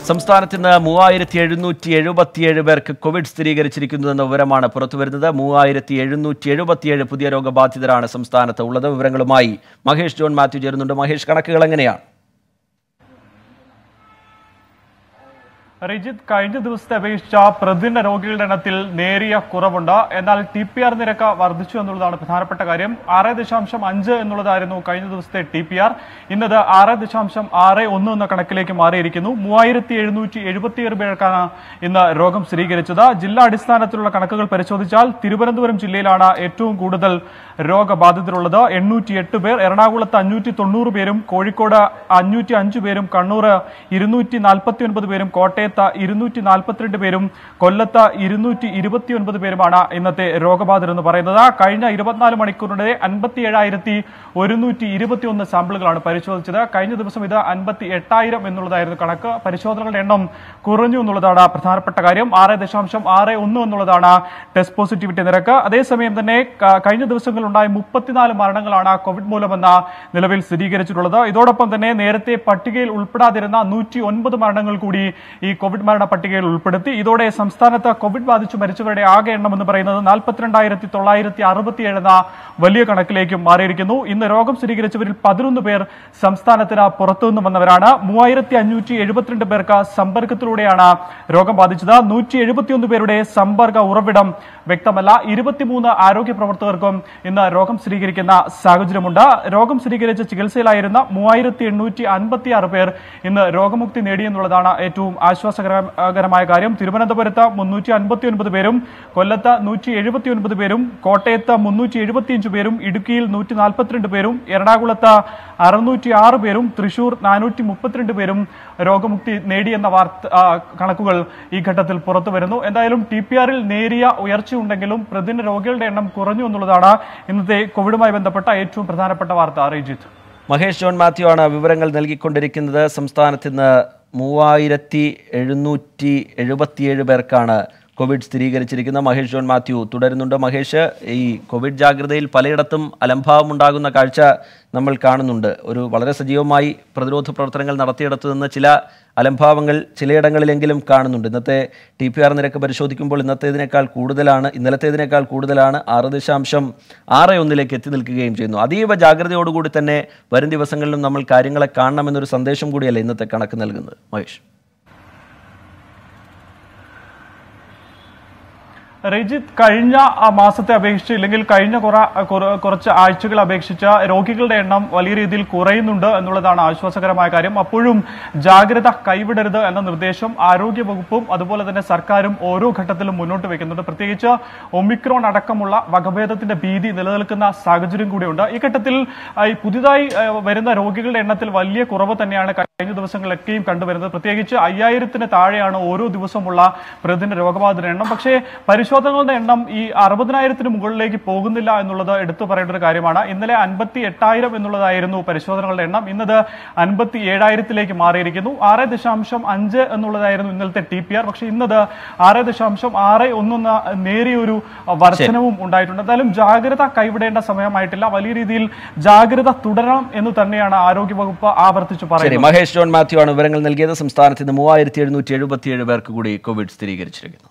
സംസ്ഥാനത്ത് ഇന്ന് മൂവായിരത്തി എഴുന്നൂറ്റി എഴുപത്തിയേഴ് പേർക്ക് കോവിഡ് സ്ഥിരീകരിച്ചിരിക്കുന്നതെന്ന വിവരമാണ് പുറത്തുവരുന്നത് മൂവായിരത്തി എഴുന്നൂറ്റി എഴുപത്തിയേഴ് പുതിയ രോഗബാധിതരാണ് സംസ്ഥാനത്ത് ഉള്ളത് വിവരങ്ങളുമായി മഹേഷ് ജോൺ മാത്യു ചേരുന്നുണ്ട് മഹേഷ് കണക്കുകൾ എങ്ങനെയാണ് റിജിത്ത് കഴിഞ്ഞ ദിവസത്തെ അപേക്ഷിച്ച പ്രതിദിന രോഗികളുടെ എണ്ണത്തിൽ നേരിയ കുറവുണ്ട് എന്നാൽ ടി പി ആർ നിരക്ക് വർദ്ധിച്ചു എന്നുള്ളതാണ് പ്രധാനപ്പെട്ട കാര്യം ആറ് ദശാംശം അഞ്ച് എന്നുള്ളതായിരുന്നു കഴിഞ്ഞ ദിവസത്തെ ടി പി ആർ ഇന്നത് ആറ് ദശാംശം ആറ് ഒന്ന് എന്ന കണക്കിലേക്ക് മാറിയിരിക്കുന്നു മൂവായിരത്തി എഴുന്നൂറ്റി എഴുപത്തിയേഴ് പേർക്കാണ് ഇന്ന് രോഗം സ്ഥിരീകരിച്ചത് ജില്ലാ അടിസ്ഥാനത്തിലുള്ള കണക്കുകൾ പരിശോധിച്ചാൽ തിരുവനന്തപുരം ജില്ലയിലാണ് ഏറ്റവും കൂടുതൽ രോഗബാധിതരുള്ളത് എണ്ണൂറ്റി എട്ട് പേർ എറണാകുളത്ത് അഞ്ഞൂറ്റി തൊണ്ണൂറ് പേരും കോഴിക്കോട് അഞ്ഞൂറ്റി അഞ്ച് പേരും കണ്ണൂർ ഇരുന്നൂറ്റി നാൽപ്പത്തി ഒൻപത് പേരും കോട്ടയത്ത് ഇരുന്നൂറ്റി നാൽപ്പത്തിരണ്ട് പേരും കൊല്ലത്ത് ഇരുന്നൂറ്റി ഇരുപത്തി ഒൻപത് പേരുമാണ് ഇന്നത്തെ രോഗബാധിതർ എന്ന് പറയുന്നത് കഴിഞ്ഞ ഇരുപത്തിനാല് മണിക്കൂറിനിടെ അൻപത്തി ഏഴായിരത്തി ഒരുന്നൂറ്റി ഇരുപത്തി ഒന്ന് സാമ്പിളുകളാണ് പരിശോധിച്ചത് കഴിഞ്ഞ ദിവസം ഇത് അൻപത്തി എട്ടായിരം എന്നുള്ളതായിരുന്നു കണക്ക് പരിശോധനകളുടെ എണ്ണം കുറഞ്ഞു എന്നുള്ളതാണ് പ്രധാനപ്പെട്ട കാര്യം ആറ് ദശാംശം ആറ് ഒന്ന് എന്നുള്ളതാണ് ടെസ്റ്റ് പോസിറ്റിവിറ്റി നിരക്ക് അതേസമയം തന്നെ ക- കഴിഞ്ഞ ദിവസങ്ങളിലുണ്ടായ മുപ്പത്തിനാല് മരണങ്ങളാണ് കോവിഡ് മൂലമെന്ന നിലവിൽ സ്ഥിരീകരിച്ചിട്ടുള്ളത് ഇതോടൊപ്പം തന്നെ നേരത്തെ പട്ടികയിൽ ഉൾപ്പെടാതിരുന്ന നൂറ്റി ഒൻപത് മരണങ്ങൾ കൂടി ഈ കോവിഡ് മരണ പട്ടികയിൽ ഉൾപ്പെടുത്തി ഇതോടെ സംസ്ഥാനത്ത് കോവിഡ് ബാധിച്ചു മരിച്ചവരുടെ ആകെ എണ്ണം എന്ന് പറയുന്നത് നാൽപ്പത്തിരണ്ടായിരത്തി തൊള്ളായിരത്തി അറുപത്തിയേഴ് എന്ന വലിയ കണക്കിലേക്കും മാറിയിരിക്കുന്നു ഇന്ന് രോഗം സ്ഥിരീകരിച്ചവരിൽ പതിനൊന്ന് പേർ സംസ്ഥാനത്തിന് പുറത്തുനിന്ന് വന്നവരാണ് മൂവായിരത്തി അഞ്ഞൂറ്റി എഴുപത്തിരണ്ട് പേർക്ക് സമ്പർക്കത്തിലൂടെയാണ് രോഗം ബാധിച്ചത് നൂറ്റി എഴുപത്തിയൊന്ന് പേരുടെ സമ്പർക്ക ഉറവിടം വ്യക്തമല്ല ഇരുപത്തിമൂന്ന് ആരോഗ്യ പ്രവർത്തകർക്കും ഇന്ന് രോഗം സ്ഥിരീകരിക്കുന്ന സാഹചര്യമുണ്ട് രോഗം സ്ഥിരീകരിച്ച് ചികിത്സയിലായിരുന്ന മൂവായിരത്തി എണ്ണൂറ്റി അൻപത്തി ആറ് പേർ ഇന്ന് രോഗമുക്തി നേടിയെന്നുള്ളതാണ് ഏറ്റവും ആശ്വാസകരമായ കാര്യം തിരുവനന്തപുരത്ത് മുന്നൂറ്റി അൻപത്തി ഒൻപത് പേരും കൊല്ലത്ത് നൂറ്റി എഴുപത്തി ഒൻപത് പേരും കോട്ടയത്ത് മുന്നൂറ്റി എഴുപത്തിയഞ്ച് പേരും ഇടുക്കിയിൽ നൂറ്റി നാൽപ്പത്തിരണ്ട് പേരും എറണാകുളത്ത് അറുന്നൂറ്റി ആറ് പേരും തൃശൂർ നാനൂറ്റി മുപ്പത്തിരണ്ട് പേരും രോഗമുക്തി നേടിയെന്ന വാർത്ത ആ, കണക്കുകൾ ഈ ഘട്ടത്തിൽ പുറത്തു വരുന്നു എന്തായാലും ടി പി ആറിൽ നേരിയ ഉയർച്ചയുണ്ടെങ്കിലും പ്രതിദിന രോഗികളുടെ എണ്ണം കുറഞ്ഞു എന്നുള്ളതാണ് ഇന്നത്തെ കോവിഡുമായി ബന്ധപ്പെട്ട ഏറ്റവും പ്രധാനപ്പെട്ട വാർത്ത റിജിത്ത് മഹേഷ് ജോൺ മാത്യു ആണ് വിവരങ്ങൾ നൽകിക്കൊണ്ടിരിക്കുന്നത് സംസ്ഥാനത്ത് ഇന്ന് മൂവായിരത്തി എഴുന്നൂറ്റി എഴുപത്തിയേഴ് പേർക്കാണ് കോവിഡ് സ്ഥിരീകരിച്ചിരിക്കുന്നത് മഹേഷ് ജോൺ മാത്യു തുടരുന്നുണ്ട് മഹേഷ് ഈ കോവിഡ് ജാഗ്രതയിൽ പലയിടത്തും അലംഭാവം ഉണ്ടാകുന്ന കാഴ്ച നമ്മൾ കാണുന്നുണ്ട് ഒരു വളരെ സജീവമായി പ്രതിരോധ പ്രവർത്തനങ്ങൾ നടത്തിയിടത്തു നിന്ന് ചില അലംഭാവങ്ങൾ ചിലയിടങ്ങളിലെങ്കിലും കാണുന്നുണ്ട് ഇന്നത്തെ ടി പി ആർ നിരക്ക് പരിശോധിക്കുമ്പോൾ ഇന്നത്തേതിനേക്കാൾ കൂടുതലാണ് ഇന്നലത്തേതിനേക്കാൾ കൂടുതലാണ് ആറ് ദശാംശം ആറ് ഒന്നിലേക്ക് എത്തി നിൽക്കുകയും ചെയ്യുന്നു അതീവ ജാഗ്രതയോടുകൂടി തന്നെ വരും ദിവസങ്ങളിലും നമ്മൾ കാര്യങ്ങളെ കാണണമെന്നൊരു സന്ദേശം കൂടിയല്ലേ ഇന്നത്തെ കണക്ക് നൽകുന്നത് മഹേഷ് രജിത്ത് കഴിഞ്ഞ ആ, മാസത്തെ അപേക്ഷിച്ച് ഇല്ലെങ്കിൽ കഴിഞ്ഞ കുറ കുറ- കുറച്ച് ആഴ്ചകൾ അപേക്ഷിച്ച് രോഗികളുടെ എണ്ണം വലിയ രീതിയിൽ കുറയുന്നുണ്ട് എന്നുള്ളതാണ് ആശ്വാസകരമായ കാര്യം അപ്പോഴും ജാഗ്രത കൈവിടരുത് എന്ന നിർദ്ദേശം ആരോഗ്യ വകുപ്പും അതുപോലെ തന്നെ സർക്കാരും ഓരോ ഘട്ടത്തിലും മുന്നോട്ട് വെക്കുന്നുണ്ട് പ്രത്യേകിച്ച് ഒമിക്രോൺ അടക്കമുള്ള വകഭേദത്തിന്റെ ഭീതി നിലനിൽക്കുന്ന സാഹചര്യം കൂടിയുണ്ട് ഈ ഘട്ടത്തിൽ ആ, ഈ പുതിയതായി ആ, വരുന്ന രോഗികളുടെ എണ്ണത്തിൽ വലിയ കുറവ് തന്നെയാണ് കഴിഞ്ഞ ദിവസങ്ങളിലൊക്കെയും കണ്ടുവരുന്നത് പ്രത്യേകിച്ച് അയ്യായിരത്തിന് താഴെയാണ് ഓരോ ദിവസമുള്ള പ്രതിദിന രോഗബാധിത എണ്ണം പക്ഷേ പരിശോധനകളുടെ എണ്ണം ഈ അറുപതിനായിരത്തിന് മുകളിലേക്ക് പോകുന്നില്ല എന്നുള്ളത് എടുത്തു പറയേണ്ട ഒരു കാര്യമാണ് ഇന്നലെ അൻപത്തി എട്ടായിരം എന്നുള്ളതായിരുന്നു പരിശോധനകളുടെ എണ്ണം ഇന്നത് അൻപത്തി ഏഴായിരത്തിലേക്ക് മാറിയിരിക്കുന്നു ആറ് ദശാംശം അഞ്ച് എന്നുള്ളതായിരുന്നു ഇന്നലത്തെ ടി പി ആർ പക്ഷേ ഇന്നത് ആറ് ദശാംശം ആറ് ഒന്നെന്ന നേരിയൊരു വർധനവും ഉണ്ടായിട്ടുണ്ട് എന്തായാലും ജാഗ്രത കൈവിടേണ്ട സമയമായിട്ടില്ല വലിയ രീതിയിൽ ജാഗ്രത തുടരണം എന്ന് തന്നെയാണ് ആരോഗ്യവകുപ്പ് ആവർത്തിച്ച് ശരി പറയുന്നത് മഹേഷ് ജോൺ മാത്യു ആണ് വിവരങ്ങൾ നൽകിയത് സംസ്ഥാനത്ത് ഇന്ന് മൂവായിരത്തി എഴുന്നൂറ്റി എഴുപത്തിയേഴ് പേർക്ക് കൂടി കോവിഡ് സ്ഥിരീകരിച്ചിരിക്കുന്നു